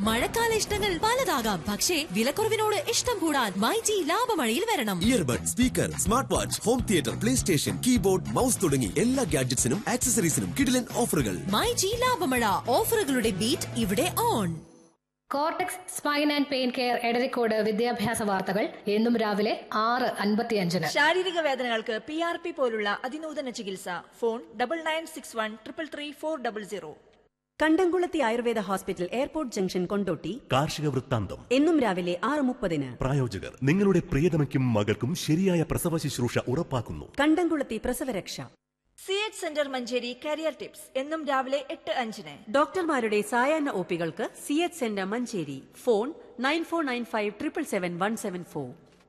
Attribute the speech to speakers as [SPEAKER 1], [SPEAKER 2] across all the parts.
[SPEAKER 1] മഴക്കാല ഇഷ്ടങ്ങൾ പലതാകാം പക്ഷേ വിലക്കുറവിനോട് ഇഷ്ടം കൂടാൻ മൈജി ലാഭമഴയിൽ വരണം
[SPEAKER 2] earbud speaker smart watch home theatre play station keyboard mouse തുടങ്ങി എല്ലാ ഗാഡ്ജറ്റ്സിനും ആക്സസറീസിനും കിടിലൻ ഓഫറുകൾ
[SPEAKER 1] മൈജി ലാഭമഴ ഓഫറുകളുടെ ബീറ്റ് ഇവിടെ on
[SPEAKER 3] Cortex spine and pain care Edarikode വിദ്യാഭ്യാസ വാർത്തകൾ എന്നും രാവിലെ ആറ് അൻപത്തിയഞ്ചിന്
[SPEAKER 4] ശാരീരിക വേദനകൾക്ക് പി ആർ പി പോലുള്ള അതിനൂതന ചികിത്സ phone double nine six one triple three four double zero
[SPEAKER 5] Kandamkulathy Ayurveda hospital airport junction Kondotty
[SPEAKER 6] കാർഷിക വൃത്താന്തം
[SPEAKER 5] എന്നും രാവിലെ ആറ് മുപ്പതിന്
[SPEAKER 6] പ്രായോജകർ നിങ്ങളുടെ പ്രിയതമയ്ക്കും മകൾക്കും ശരിയായ പ്രസവ ശുശ്രൂഷ ഉറപ്പാക്കുന്നു
[SPEAKER 5] കണ്ടംകുളത്തി പ്രസവരക്ഷ
[SPEAKER 4] C H centre Manjeri career tips എന്നും രാവിലെ എട്ട് അഞ്ചിന്
[SPEAKER 5] ഡോക്ടർമാരുടെ സായാഹ്ന ഒപികൾക്ക് C H centre Manjeri phone nine four nine five triple seven one seven four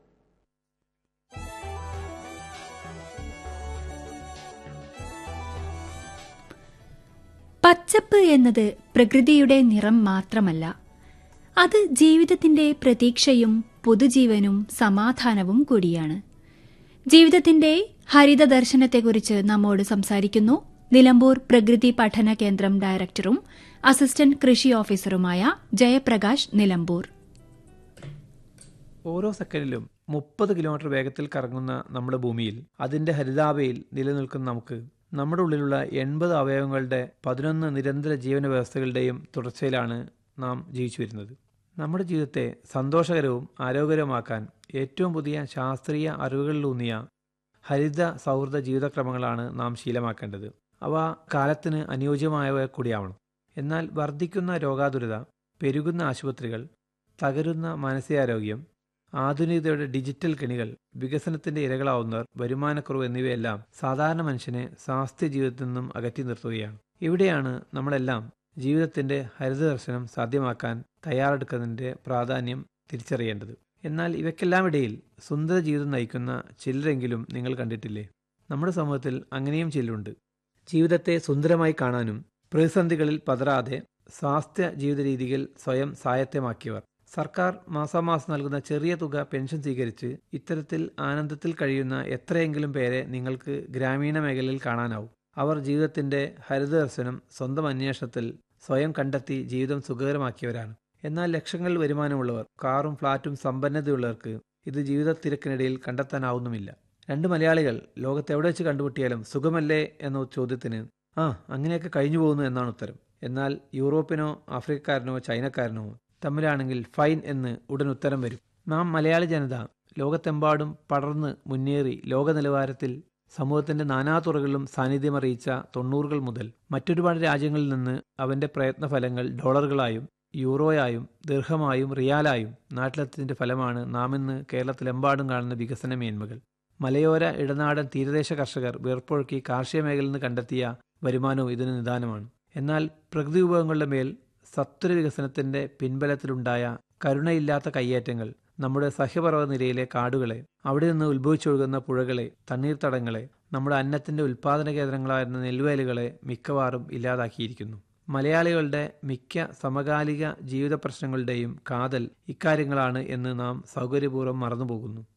[SPEAKER 7] പച്ചപ്പ് എന്നത് പ്രകൃതിയുടെ നിറം മാത്രമല്ല അത് ജീവിതത്തിന്റെ പ്രതീക്ഷയും പുതുജീവനും സമാധാനവും കൂടിയാണ് ജീവിതത്തിന്റെ ഹരിത ദർശനത്തെക്കുറിച്ച് നമ്മോട് സംസാരിക്കുന്നു നിലമ്പൂർ പ്രകൃതി പഠന കേന്ദ്രം ഡയറക്ടറും അസിസ്റ്റന്റ് കൃഷി ഓഫീസറുമായ ജയപ്രകാശ് നിലമ്പൂർ
[SPEAKER 8] ഓരോ സെക്കൻഡിലും മുപ്പത് കിലോമീറ്റർ വേഗത്തിൽ കറങ്ങുന്ന നമ്മുടെ ഭൂമിയിൽ അതിന്റെ ഹരിതാഭയിൽ നിലനിൽക്കുന്ന നമുക്ക് നമ്മുടെ ഉള്ളിലുള്ള എൺപത് അവയവങ്ങളുടെ പതിനൊന്ന് നിരന്തര ജീവന വ്യവസ്ഥകളുടെയും തുടർച്ചയിലാണ് നാം ജീവിച്ചു വരുന്നത് നമ്മുടെ ജീവിതത്തെ സന്തോഷകരവും ആരോഗ്യകരമാക്കാൻ ഏറ്റവും പുതിയ ശാസ്ത്രീയ അറിവുകളിലൂന്നിയ ഹരിത സൗഹൃദ ജീവിതക്രമങ്ങളാണ് നാം ശീലമാക്കേണ്ടത് അവ കാലത്തിന് അനുയോജ്യമായവ കൂടിയാവണം എന്നാൽ വർദ്ധിക്കുന്ന രോഗാതുരത പെരുകുന്ന ആശുപത്രികൾ തകരുന്ന മാനസികാരോഗ്യം ആധുനികതയുടെ ഡിജിറ്റൽ കെണികൾ വികസനത്തിന്റെ ഇരകളാവുന്നവർ വരുമാനക്കുറവ് എന്നിവയെല്ലാം സാധാരണ മനുഷ്യനെ സ്വാസ്ഥ്യ ജീവിതത്തിൽ നിന്നും അകറ്റി നിർത്തുകയാണ് ഇവിടെയാണ് നമ്മളെല്ലാം ജീവിതത്തിന്റെ ഹരിതദർശനം സാധ്യമാക്കാൻ തയ്യാറെടുക്കുന്നതിന്റെ പ്രാധാന്യം തിരിച്ചറിയേണ്ടത് എന്നാൽ ഇവയ്ക്കെല്ലാം ഇടയിൽ സുന്ദര ജീവിതം നയിക്കുന്ന ചിലരെങ്കിലും നിങ്ങൾ കണ്ടിട്ടില്ലേ നമ്മുടെ സമൂഹത്തിൽ അങ്ങനെയും ചിലരുണ്ട് ജീവിതത്തെ സുന്ദരമായി കാണാനും പ്രതിസന്ധികളിൽ പതറാതെ സ്വാസ്ഥ്യ ജീവിത രീതികൾ സ്വയം സായത്തമാക്കിയവർ സർക്കാർ മാസാമാസം നൽകുന്ന ചെറിയ തുക പെൻഷൻ സ്വീകരിച്ച് ഇത്തരത്തിൽ ആനന്ദത്തിൽ കഴിയുന്ന എത്രയെങ്കിലും പേരെ നിങ്ങൾക്ക് ഗ്രാമീണ മേഖലയിൽ കാണാനാവും അവർ ജീവിതത്തിന്റെ ഹരിതദർശനം സ്വന്തം അന്വേഷണത്തിൽ സ്വയം കണ്ടെത്തി ജീവിതം സുഖകരമാക്കിയവരാണ് എന്നാൽ ലക്ഷങ്ങൾ വരുമാനമുള്ളവർ കാറും ഫ്ളാറ്റും സമ്പന്നതയുള്ളവർക്ക് ഇത് ജീവിത തിരക്കിനിടയിൽ കണ്ടെത്താനാവുന്നുമില്ല രണ്ട് മലയാളികൾ ലോകത്തെവിടെ വെച്ച് കണ്ടുമുട്ടിയാലും സുഖമല്ലേ എന്ന ചോദ്യത്തിന് ആ അങ്ങനെയൊക്കെ കഴിഞ്ഞു പോകുന്നു എന്നാണ് ഉത്തരം എന്നാൽ യൂറോപ്പിനോ ആഫ്രിക്കക്കാരനോ ചൈനക്കാരനോ തമ്മിലാണെങ്കിൽ ഫൈൻ എന്ന് ഉടൻ ഉത്തരം വരും നാം മലയാളി ജനത ലോകത്തെമ്പാടും പടർന്ന് മുന്നേറി ലോക നിലവാരത്തിൽ സമൂഹത്തിന്റെ നാനാതുറകളിലും സാന്നിധ്യമറിയിച്ച തൊണ്ണൂറുകൾ മുതൽ മറ്റൊരുപാട് രാജ്യങ്ങളിൽ നിന്ന് അവന്റെ പ്രയത്നഫലങ്ങൾ ഡോളറുകളായും യൂറോയായും ദീർഘമായും റിയാലായും നാട്ടിലെത്തിയതിന്റെ ഫലമാണ് നാം ഇന്ന് കേരളത്തിലെമ്പാടും കാണുന്ന വികസന മേന്മകൾ മലയോര ഇടനാടൻ തീരദേശ കർഷകർ വീർപ്പൊഴുക്കി കാർഷിക മേഖലയിൽ നിന്ന് കണ്ടെത്തിയ വരുമാനവും ഇതിന് നിദാനമാണ് എന്നാൽ പ്രകൃതി വിഭവങ്ങളുടെ മേൽ സത്വര വികസനത്തിന്റെ പിൻബലത്തിലുണ്ടായ കരുണയില്ലാത്ത കയ്യേറ്റങ്ങൾ നമ്മുടെ സഹ്യപർവ്വത നിരയിലെ കാടുകളെ അവിടെ നിന്ന് ഉത്ഭവിച്ചൊഴുകുന്ന പുഴകളെ തണ്ണീർത്തടങ്ങളെ നമ്മുടെ അന്നത്തിന്റെ ഉൽപാദന കേന്ദ്രങ്ങളായിരുന്ന നെൽവയലുകളെ മിക്കവാറും ഇല്ലാതാക്കിയിരിക്കുന്നു മലയാളികളുടെ മിക്ക സമകാലിക ജീവിത പ്രശ്നങ്ങളുടെയും കാതൽ ഇക്കാര്യങ്ങളാണ് എന്ന് നാം സൗകര്യപൂർവ്വം മറന്നുപോകുന്നു